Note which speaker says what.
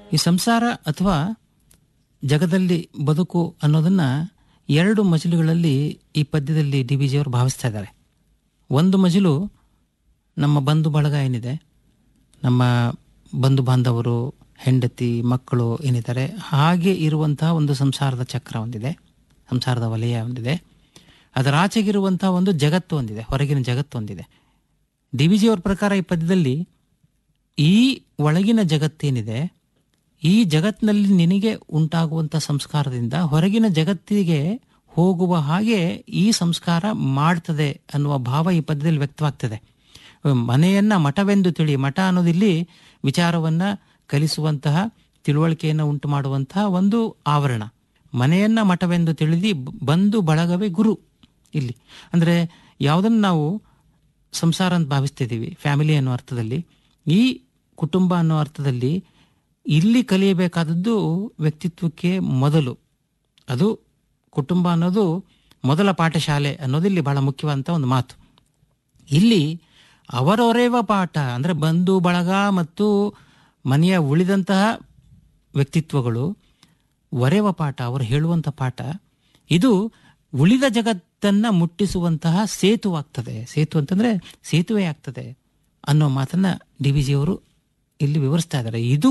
Speaker 1: ಈ ಸಂಸಾರ ಅಥವಾ ಜಗದಲ್ಲಿ ಬದುಕು ಅನ್ನೋದನ್ನ ಎರಡು ಮಜಲುಗಳಲ್ಲಿ ಈ ಪದ್ಯದಲ್ಲಿ ಡಿ ಬಿ ಜಿಯವರು ಭಾವಿಸ್ತಾ ಇದ್ದಾರೆ ಒಂದು ಮಜಲು ನಮ್ಮ ಬಂಧು ಬಳಗ ಏನಿದೆ ನಮ್ಮ ಬಂಧು ಬಾಂಧವರು ಹೆಂಡತಿ ಮಕ್ಕಳು ಏನಿದ್ದಾರೆ ಹಾಗೆ ಇರುವಂತಹ ಒಂದು ಸಂಸಾರದ ಚಕ್ರ ಒಂದಿದೆ ಸಂಸಾರದ ವಲಯ ಒಂದಿದೆ ಅದರ ಆಚೆಗಿರುವಂತಹ ಒಂದು ಜಗತ್ತು ಒಂದಿದೆ ಹೊರಗಿನ ಜಗತ್ತು ಒಂದಿದೆ ಡಿ ವಿ ಜಿಯವ್ರ ಪ್ರಕಾರ ಈ ಪದ್ಯದಲ್ಲಿ ಈ ಒಳಗಿನ ಜಗತ್ತೇನಿದೆ ಈ ಜಗತ್ತಿನಲ್ಲಿ ನಿನಗೆ ಉಂಟಾಗುವಂಥ ಸಂಸ್ಕಾರದಿಂದ ಹೊರಗಿನ ಜಗತ್ತಿಗೆ ಹೋಗುವ ಹಾಗೆ ಈ ಸಂಸ್ಕಾರ ಮಾಡ್ತದೆ ಅನ್ನುವ ಭಾವ ಈ ಪದ್ಯದಲ್ಲಿ ವ್ಯಕ್ತವಾಗ್ತದೆ ಮನೆಯನ್ನ ಮಠವೆಂದು ತಿಳಿ ಮಠ ಅನ್ನೋದಿಲ್ಲಿ ವಿಚಾರವನ್ನ ಕಲಿಸುವಂತಹ ತಿಳುವಳಿಕೆಯನ್ನು ಉಂಟು ಮಾಡುವಂತಹ ಒಂದು ಆವರಣ ಮನೆಯನ್ನ ಮಠವೆಂದು ತಿಳಿದಿ ಬ- ಬಂಧು ಬಳಗವೇ ಗುರು ಇಲ್ಲಿ ಅಂದ್ರೆ ಯಾವುದನ್ನು ನಾವು ಸಂಸಾರ ಅಂತ ಭಾವಿಸ್ತಿದ್ದೀವಿ ಫ್ಯಾಮಿಲಿ ಅನ್ನೋ ಅರ್ಥದಲ್ಲಿ ಈ ಕುಟುಂಬ ಅನ್ನೋ ಅರ್ಥದಲ್ಲಿ ಇಲ್ಲಿ ಕಲಿಯಬೇಕಾದದ್ದು ವ್ಯಕ್ತಿತ್ವಕ್ಕೆ ಮೊದಲು ಅದು ಕುಟುಂಬ ಅನ್ನೋದು ಮೊದಲ ಪಾಠಶಾಲೆ ಅನ್ನೋದು ಇಲ್ಲಿ ಬಹಳ ಮುಖ್ಯವಾದಂಥ ಒಂದು ಮಾತು ಇಲ್ಲಿ ಅವರೊರೆವ ಪಾಠ ಅಂದರೆ ಬಂಧು ಬಳಗ ಮತ್ತು ಮನೆಯ ಉಳಿದಂತಹ ವ್ಯಕ್ತಿತ್ವಗಳು ಒರೆವ ಪಾಠ ಅವರು ಹೇಳುವಂಥ ಪಾಠ ಇದು ಉಳಿದ ಜಗತ್ತನ್ನ ಮುಟ್ಟಿಸುವಂತಹ ಸೇತು ಆಗ್ತದೆ ಸೇತು ಅಂತಂದ್ರೆ ಸೇತುವೆ ಆಗ್ತದೆ ಅನ್ನೋ ಮಾತನ್ನ ಡಿ ವಿ ಜಿಯವರು ಇಲ್ಲಿ ವಿವರಿಸ್ತಾ ಇದ್ದಾರೆ ಇದು